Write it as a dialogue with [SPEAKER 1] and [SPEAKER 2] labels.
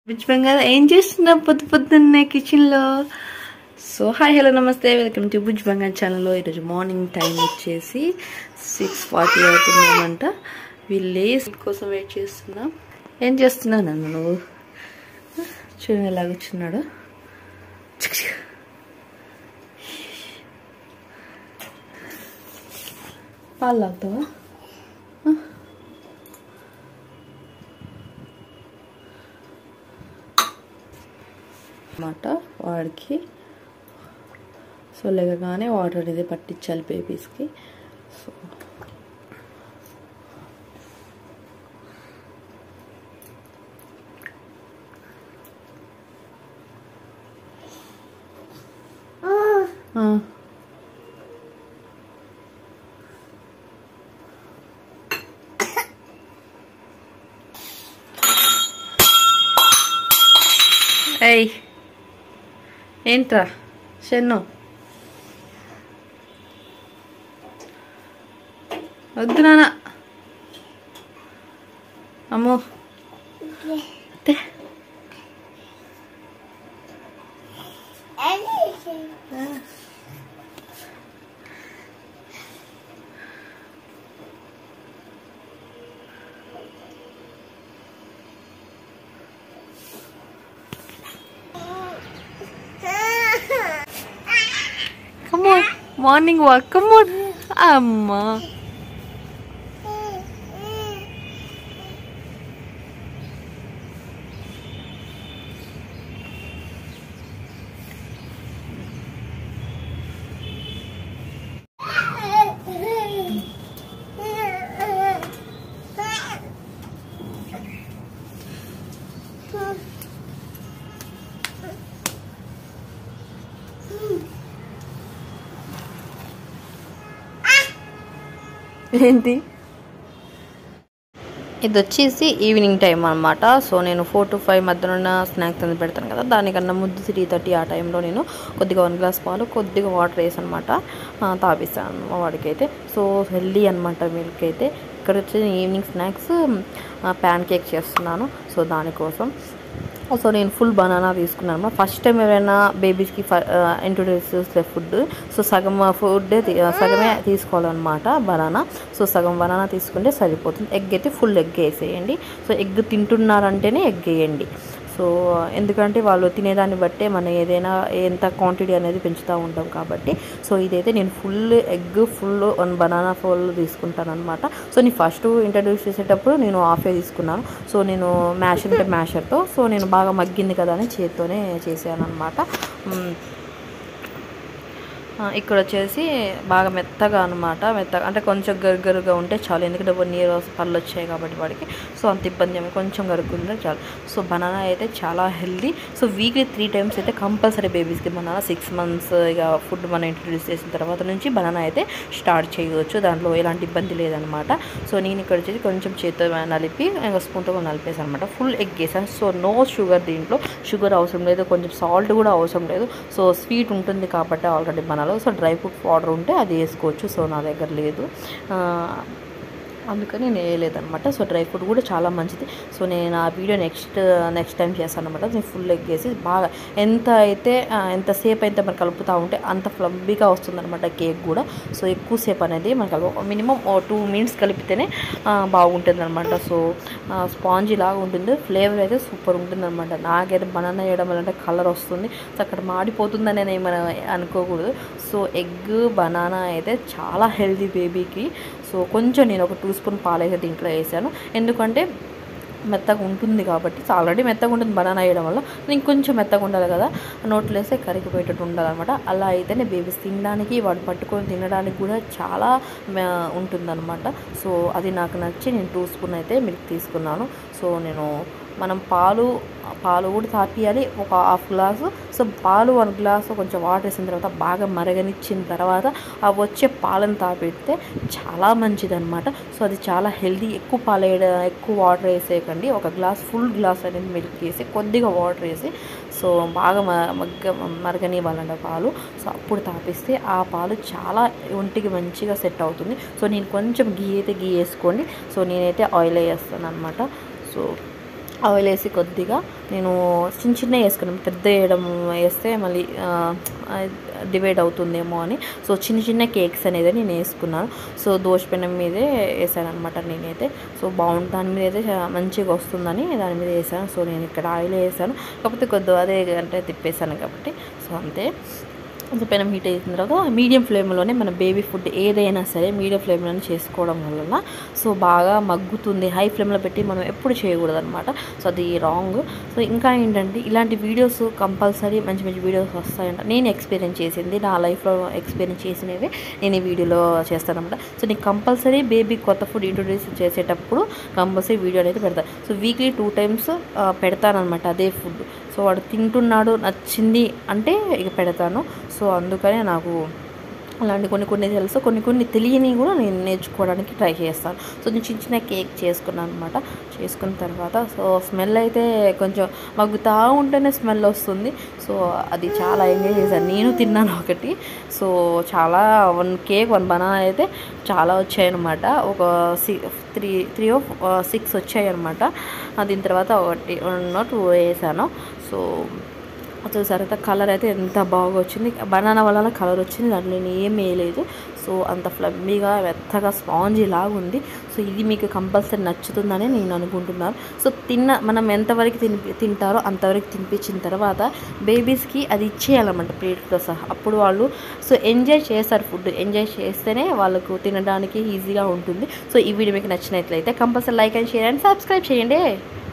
[SPEAKER 1] బుజ్జిబంగా ఏం చేస్తున్నావు పొద్దు పొద్దున్నే కిచెన్లో సో హాయ్ హలో నమస్తే వెల్కమ్ టు బుజ్ బంగారు ఛానల్లో ఈరోజు మార్నింగ్ టైం వచ్చేసి సిక్స్ ఫార్టీ అవుతుందన్నమాట వీళ్ళు కోసం వెయిట్ చేస్తున్నాం ఏం చేస్తున్నావు నన్ను నువ్వు చూడండి ఎలా కూర్చున్నాడు చిక్ చిక్. పాలు తాగుతావా అన్నమాట వాడికి సో లేకగానే వాటర్ అనేది పట్టించాలి బేబీస్కి సో ఆ. ఏయ్ ఏంట్రా షెన్ను వద్దు నాన్న అమ్మో అత్తే కమోన్ మార్నింగ్ వాక్ కమోన్ అమ్మా ఏంటి ఇది వచ్చేసి ఈవినింగ్ టైం అనమాట సో నేను ఫోర్ టు ఫైవ్ మధ్యలో స్నాక్స్ అనేది పెడతాను కదా దానికన్నా ముందు త్రీ థర్టీ ఆ టైంలో నేను కొద్దిగా వన్ గ్లాస్ పాలు కొద్దిగా వాటర్ వేసి అనమాట తాపిస్తాను వాడికైతే సో హెల్దీ అనమాట మిల్క్ అయితే ఇక్కడ వచ్చి ఈవినింగ్ స్నాక్స్ ప్యాన్ కేక్ చేస్తున్నాను సో దానికోసం సో నేను ఫుల్ బనానా తీసుకున్నాను ఫస్ట్ టైం ఎవరైనా బేబీస్కి ఇంట్రొడ్యూస్ చేసే ఫుడ్ సో సగం ఫుడ్ సగమే తీసుకోవాలన్నమాట బనానా సో సగం బనానా తీసుకుంటే సరిపోతుంది ఎగ్ అయితే ఫుల్ ఎగ్ వేసేయండి సో ఎగ్ తింటున్నారంటేనే ఎగ్ వేయండి సో ఎందుకంటే వాళ్ళు తినేదాన్ని బట్టే మనం ఏదైనా ఎంత క్వాంటిటీ అనేది పెంచుతూ ఉంటాం కాబట్టి సో ఇదైతే నేను full egg full one banana full తీసుకుంటాను అనమాట సో నేను ఫస్ట్ ఇంట్రడ్యూస్ చేసేటప్పుడు నేను హాఫే తీసుకున్నాను సో నేను మ్యాషర్ అంటే మ్యాషర్తో సో నేను బాగా మగ్గింది కదా అని చేత్తోనే చేశాను అనమాట ఇక్కడ వచ్చేసి బాగా మెత్తగా అనమాట మెత్తగా అంటే కొంచెం గరుగరుగా ఉంటే చాలు ఎందుకంటే నీరు పళ్ళు వచ్చాయి కాబట్టి వాడికి సో అంత ఇబ్బంది ఏమి కొంచెం గరుకుంటే చాలు సో బనానా అయితే చాలా healthy so weekly three times అయితే కంపల్సరీ బేబీస్కి బనానా సిక్స్ మంత్స్ ఇక ఫుడ్ మనం ఇంట్రడ్యూస్ చేసిన తర్వాత నుంచి బనానా అయితే స్టార్ట్ చేయవచ్చు దాంట్లో ఎలాంటి ఇబ్బంది లేదనమాట సో నేను ఇక్కడ వచ్చేసి కొంచెం చేతితో నలిపి ఇంకా స్పూన్తో నలిపేసాను అనమాట ఫుల్ ఎగ్ వేసాను సో నో షుగర్ దీంట్లో షుగర్ అవసరం లేదు కొంచెం సాల్ట్ కూడా అవసరం లేదు సో స్వీట్ ఉంటుంది కాబట్టి ఆల్రెడీ బనాలో సో డ్రై ఫ్రూట్ పౌడర్ ఉంటే అది వేసుకోవచ్చు సో నా దగ్గర లేదు అందుకని నేను వేయలేదనమాట సో డ్రై ఫ్రూట్ కూడా చాలా మంచిది సో నేను ఆ వీడియో నెక్స్ట్ నెక్స్ట్ టైం చేస్తాను అనమాట నేను ఫుల్ ఎగ్ వేసి బాగా ఎంత అయితే ఎంతసేపు అయితే మనం కలుపుతూ ఉంటే అంత ఫ్లబ్బీగా వస్తుందన్నమాట కేక్ కూడా సో ఎక్కువసేపు అనేది మనం కలుపు మినిమం టూ మినిట్స్ కలిపితేనే బాగుంటుంది అనమాట సో స్పాంజీ లాగా ఉంటుంది ఫ్లేవర్ అయితే సూపర్ ఉంటుంది అనమాట నాకైతే బనానా వేయడం వల్ల కలర్ వస్తుంది సో అక్కడ మాడిపోతుందని నేను మనం అనుకోకూడదు సో ఎగ్ బనానా అయితే చాలా హెల్దీ బేబీకి సో కొంచెం నేను ఒక టూ స్పూన్ పాలైతే దీంట్లో వేసాను ఎందుకంటే మెత్తగా ఉంటుంది కాబట్టి ఆల్రెడీ మెత్తగా ఉంటుంది బనానా వేయడం వల్ల ఇంకొంచెం మెత్తగా ఉండాలి కదా నోట్లో వేస్తే కరిగిపోయేటట్టు ఉండాలన్నమాట అలా అయితేనే బేబీస్ తినడానికి వాడు పట్టుకొని తినడానికి కూడా చాలా ఉంటుందన్నమాట సో అది నాకు నచ్చి నేను టూ స్పూన్ అయితే మిల్క్ తీసుకున్నాను సో నేను మనం పాలు పాలు కూడా తాపియాలి ఒక హాఫ్ గ్లాసు సో పాలు వన్ గ్లాసు కొంచెం వాటర్ వేసిన తర్వాత బాగా మరగనిచ్చిన తర్వాత ఆ వచ్చే పాలను తాపెడితే చాలా మంచిదన్నమాట సో అది చాలా హెల్దీ ఎక్కువ పాలు వేయడం ఎక్కువ వాటర్ వేసేయకండి ఒక గ్లాస్ ఫుల్ గ్లాస్ అనేది మిల్క్ వేసి కొద్దిగా వాటర్ వేసి సో బాగా మ- మగ్గ మరగనివ్వాలంట పాలు సో అప్పుడు తాపిస్తే ఆ పాలు చాలా ఒంటికి మంచిగా సెట్ అవుతుంది సో నేను కొంచెం గీ అయితే గీ వేసుకోండి సో నేనైతే ఆయిల్ వేస్తాను అనమాట సో ఆయిల్ వేసి కొద్దిగా నేను చిన్న చిన్న వేసుకున్నాను పెద్ద వేయడం వేస్తే మళ్ళీ డివైడ్ అవుతుందేమో అని సో చిన్న చిన్న కేక్స్ అనేది నేను వేసుకున్నాను సో దోశ పెనం మీదే వేసాను అనమాట నేనైతే సో బాగుంది దాని మీద అయితే చా- మంచిగా వస్తుందని దాని మీద వేసాను సో నేను ఇక్కడ ఆయిల్ వేసాను కాకపోతే కొద్దిగా అదే అంటే తిప్పేసాను కాబట్టి సో అంతే కొంచెం పెనం హీట్ అయిన తర్వాత మీడియం ఫ్లేమ్లోనే మన బేబీ ఫుడ్ ఏదైనా సరే మీడియం ఫ్లేమ్లోనే చేసుకోవడం వలన సో బాగా మగ్గుతుంది హై ఫ్లేమ్లో పెట్టి మనం ఎప్పుడు చేయకూడదు అనమాట సో అది రాంగ్ సో ఇంకా ఏంటంటే ఇలాంటి వీడియోస్ కంపల్సరీ మంచి మంచి వీడియోస్ వస్తాయంట నేను ఎక్స్పీరియన్స్ చేసింది నా లైఫ్లో ఎక్స్పీరియన్స్ చేసినవి నేను ఈ వీడియోలో చేస్తాను అనమాట సో నేను కంపల్సరీ బేబీ కొత్త ఫుడ్ ఇంట్రొడ్యూస్ చేసేటప్పుడు కంపల్సరీ వీడియో అనేది పెడతాను సో వీక్లీ టూ టైమ్స్ పెడతాను అనమాట అదే ఫుడ్ సో వాడు తింటున్నాడు నచ్చింది అంటే ఇక పెడతాను సో అందుకనే నాకు అలాంటి కొన్ని కొన్ని తెలుసు కొన్ని కొన్ని తెలియని కూడా నేను నేర్చుకోవడానికి ట్రై చేస్తాను సో నేను చిన్న చిన్న కేక్ చేసుకున్నాను అనమాట చేసుకున్న తర్వాత సో స్మెల్ అయితే కొంచెం మగ్గుతా ఉంటేనే స్మెల్ వస్తుంది సో అది చాలా ఎంజాయ్ చేశాను నేను తిన్నాను ఒకటి సో చాలా వన్ కేక్ వన్ బనానా అయితే చాలా వచ్చాయన్నమాట ఒక సి త్రీ త్రీ సిక్స్ వచ్చాయి అనమాట దీని తర్వాత ఒకటి వన్ టూ వేసాను సో చూసారు అయితే కలర్ అయితే ఎంత బాగా వచ్చింది బనానా వల్ల కలర్ వచ్చింది దాంట్లో నేను ఏం వేయలేదు సో అంత ఫ్లమ్మీగా మెత్తగా స్పాంజీ లాగా ఉంది సో ఇది మీకు కంపల్సరీ నచ్చుతుందని నేను అనుకుంటున్నాను సో తిన్న మనం ఎంతవరకు తిని తింటారో అంతవరకు తినిపించిన తర్వాత బేబీస్కి అది ఇచ్చేయాలన్నమాట ప్లేట్తో సహా అప్పుడు వాళ్ళు సో ఎంజాయ్ చేస్తారు ఫుడ్ ఎంజాయ్ చేస్తేనే వాళ్ళకు తినడానికి ఈజీగా ఉంటుంది సో ఈ వీడియో మీకు నచ్చినట్లయితే compulsory like and share and subscribe చేయండి